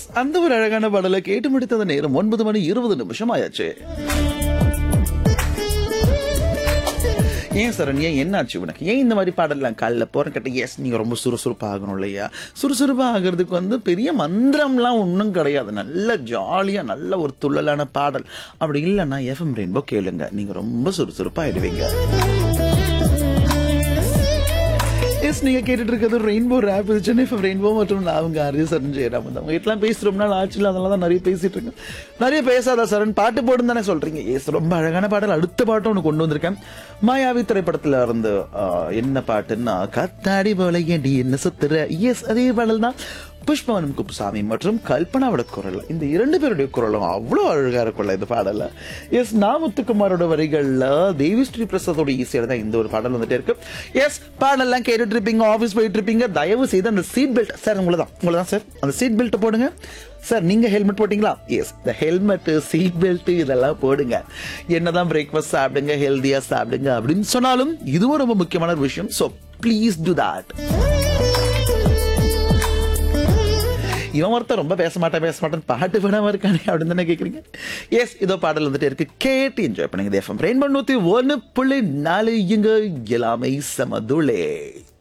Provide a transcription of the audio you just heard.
S அந்த ஒரு அழகான பாடலை கேட்டு முடித்தது நேரம் ஒன்பது மணி இருபது நிமிஷம் ஆயாச்சு ஏன் சரண் ஏன் என்னாச்சு உனக்கு ஏன் இந்த மாதிரி பாடலாம் காலைல போறேன் கேட்ட எஸ் நீங்க ரொம்ப சுறுசுறுப்பா ஆகணும் இல்லையா சுறுசுறுப்பா ஆகிறதுக்கு வந்து பெரிய மந்திரம்லாம் ஒன்றும் கிடையாது நல்ல ஜாலியா நல்ல ஒரு துள்ளலான பாடல் அப்படி இல்லைன்னா எஃப்எம் ரெயின்போ கேளுங்க நீங்க ரொம்ப சுறுசுறுப்பா ஆயிடுவீங்க எஸ் நீங்க கேட்டுட்டு இருக்கிறது ரெயின்போ ரேப் இது சென்னை எஃப்எம் ரெயின்போ மற்றும் நான் உங்க ஆர்ஜி சரண் ஜெயராம் அவங்க எல்லாம் பேசி ரொம்ப நாள் ஆச்சுல அதனால தான் நிறைய பேசிட்டு இருக்கேன் நிறைய பேசாத சரண் பாட்டு போடுன்னு தானே சொல்றீங்க எஸ் ரொம்ப அழகான பாடல் அடுத்த பாட்டும் ஒன்று கொண்டு வந்திருக்கேன் மாயாவி திரைப்படத்துல இருந்து ஆஹ், என்ன பாட்டுன்னா கத்தாடி போல ஏண்டி என்ன சுத்துற எஸ் அதே பாடல் தான் புஷ்பவனம் குப்புசாமி மற்றும் கல்பனாவோட குரல் இந்த இரண்டு பேருடைய குரலும் அவ்வளோ அழகா இருக்கும்ல இந்த பாடல எஸ் நாமுத்துக்குமாரோட வரிகள்ல தேவி ஸ்ரீ பிரசாதோட ஈஸியாக தான் இந்த ஒரு பாடல் வந்துட்டே இருக்கு எஸ் பாடல்லாம் கேட்டுட்டு இருப்பீங்க ஆஃபீஸ் போயிட்டு இருப்பீங்க தயவு செய்து அந்த சீட் பெல்ட் சார் உங்களை தான் உங்களை தான் சார் அந்த சீட் பெல்ட் போடுங்க சார் நீங்க ஹெல்மெட் போட்டீங்களா எஸ் இந்த ஹெல்மெட் சீட் பெல்ட் இதெல்லாம் போடுங்க என்னதான் பிரேக்ஃபாஸ்ட் சாப்பிடுங்க ஹெல்தியா சாப்பிடுங்க அப்படின்னு சொன்னாலும் இதுவும் ரொம்ப முக்கியமான ஒரு விஷயம் ஸோ ப்ளீஸ் டு தட் இவன் ஒருத்தர் ரொம்ப பேச மாட்டேன் பேச மாட்டேன் பாட்டு விடாம இருக்கானே அப்படின்னு தானே கேக்குறீங்க எஸ் இதோ பாடல் வந்துட்டு இருக்கு கேட்டு என்ஜாய் பண்ணுங்க எஃப்எம் ரெயின் பண்ணூத்தி ஒன்னு புள்ளி நாலு இங்க எல்லாமே சமதுளே